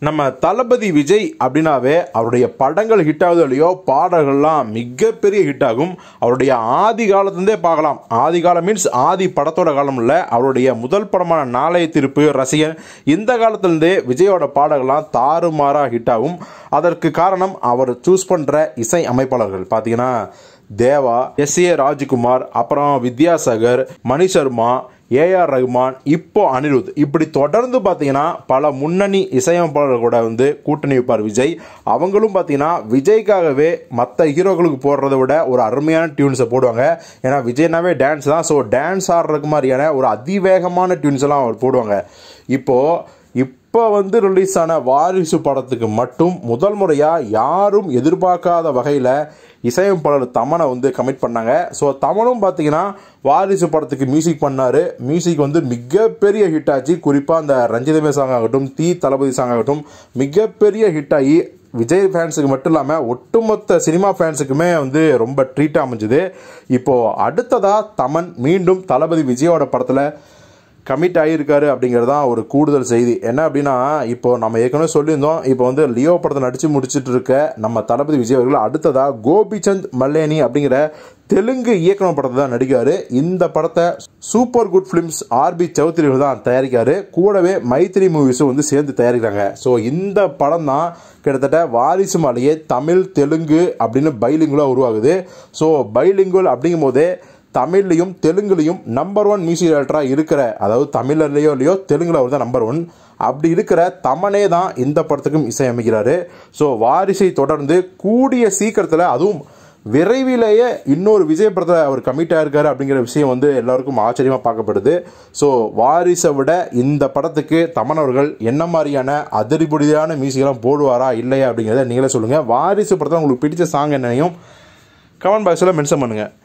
நம்ம தளபதி விஜய் அப்படின்னாவே அவருடைய படங்கள் ஹிட் ஆகுதோ இல்லையோ பாடல்கள்லாம் மிகப்பெரிய ஹிட் ஆகும் அவருடைய ஆதி காலத்துலேருந்தே பார்க்கலாம் ஆதி காலம் மீன்ஸ் ஆதி படத்தோட காலம் இல்லை அவருடைய முதல் படமான நாளைய திருப்பு ரசிகன் இந்த காலத்துலேருந்தே விஜயோட பாடல்கள்லாம் தாறுமாறாக ஹிட் ஆகும் அதற்கு காரணம் அவர் சூஸ் பண்ணுற இசை அமைப்பாளர்கள் பார்த்தீங்கன்னா தேவா எஸ் ஏ ராஜ்குமார் அப்புறம் வித்யாசாகர் மணி சர்மா ஏஆர் ரஹ்மான் இப்போ அனிருத் இப்படி தொடர்ந்து பார்த்தீங்கன்னா பல முன்னணி இசையமைப்பாளர்கள் கூட வந்து கூட்டணி வைப்பார் விஜய் அவங்களும் பார்த்தீங்கன்னா விஜய்க்காகவே மற்ற ஹீரோக்களுக்கு போடுறத விட ஒரு அருமையான டியூன்ஸை போடுவாங்க ஏன்னா விஜய்னாவே டான்ஸ் தான் ஸோ டான்ஸ் ஆடுறதுக்கு மாதிரியான ஒரு அதிவேகமான டியூன்ஸ் எல்லாம் அவர் போடுவாங்க இப்போது இப்போ வந்து ரிலீஸ் ஆன வாரிசு படத்துக்கு மட்டும் முதல் முறையாக யாரும் எதிர்பார்க்காத வகையில் இசையமைப்பாளர் தமனை வந்து கமிட் பண்ணாங்க ஸோ தமனும் பார்த்தீங்கன்னா வாரிசு படத்துக்கு மியூசிக் பண்ணார் மியூசிக் வந்து மிகப்பெரிய ஹிட் ஆச்சு குறிப்பாக அந்த ரஞ்சிதமே சாங் ஆகட்டும் தீ தளபதி சாங் ஆகட்டும் மிகப்பெரிய ஹிட் ஆகி விஜய் ஃபேன்ஸுக்கு மட்டும் இல்லாமல் ஒட்டுமொத்த சினிமா ஃபேன்ஸுக்குமே வந்து ரொம்ப ட்ரீட்டாக அமைஞ்சுது இப்போது அடுத்ததாக தமன் மீண்டும் தளபதி விஜயோட படத்தில் கமிட் ஆகியிருக்காரு அப்படிங்கிறது தான் ஒரு கூடுதல் செய்தி என்ன அப்படின்னா இப்போ நம்ம ஏற்கனவே சொல்லியிருந்தோம் இப்போ வந்து லியோ படத்தை நடித்து முடிச்சிட்டு இருக்க நம்ம தளபதி விஜய் அவர்கள் அடுத்ததாக கோபிச்சந்த் மல்லேனி அப்படிங்கிற தெலுங்கு இயக்குனர் படத்தை தான் நடிக்காரு இந்த படத்தை சூப்பர் குட் ஃபிலிம்ஸ் ஆர்பி சௌத்ரிகள் தான் தயாரிக்காரு கூடவே மைத்திரி மூவிஸும் வந்து சேர்ந்து தயாரிக்கிறாங்க ஸோ இந்த படம் தான் கிட்டத்தட்ட வாரிசு மாலையே தமிழ் தெலுங்கு அப்படின்னு பைலிங்குலாக உருவாகுது ஸோ பைலிங்குவல் அப்படிங்கும் போதே தமிழ்லையும் தெலுங்குலையும் நம்பர் ஒன் மியூசிக் டைரக்டராக இருக்கிற அதாவது தமிழ்லையோ இல்லையோ தெலுங்குல அவர் தான் நம்பர் ஒன் அப்படி இருக்கிற தமனே தான் இந்த படத்துக்கும் இசையமைக்கிறாரு ஸோ வாரிசை தொடர்ந்து கூடிய சீக்கிரத்தில் அதுவும் விரைவிலேயே இன்னொரு விஜய் படத்தில் அவர் கமிட் ஆயிருக்காரு அப்படிங்கிற விஷயம் வந்து எல்லாருக்கும் ஆச்சரியமாக பார்க்கப்படுது ஸோ வாரிசை விட இந்த படத்துக்கு தமன் அவர்கள் என்ன மாதிரியான அதிரிபுடியான மியூசிக்லாம் போடுவாரா இல்லையா அப்படிங்கிறத நீங்களே சொல்லுங்கள் வாரிசு படத்தில் உங்களுக்கு பிடிச்ச சாங் என்னையும் கமெண்ட் பாக்ஸில் மென்ஷன் பண்ணுங்கள்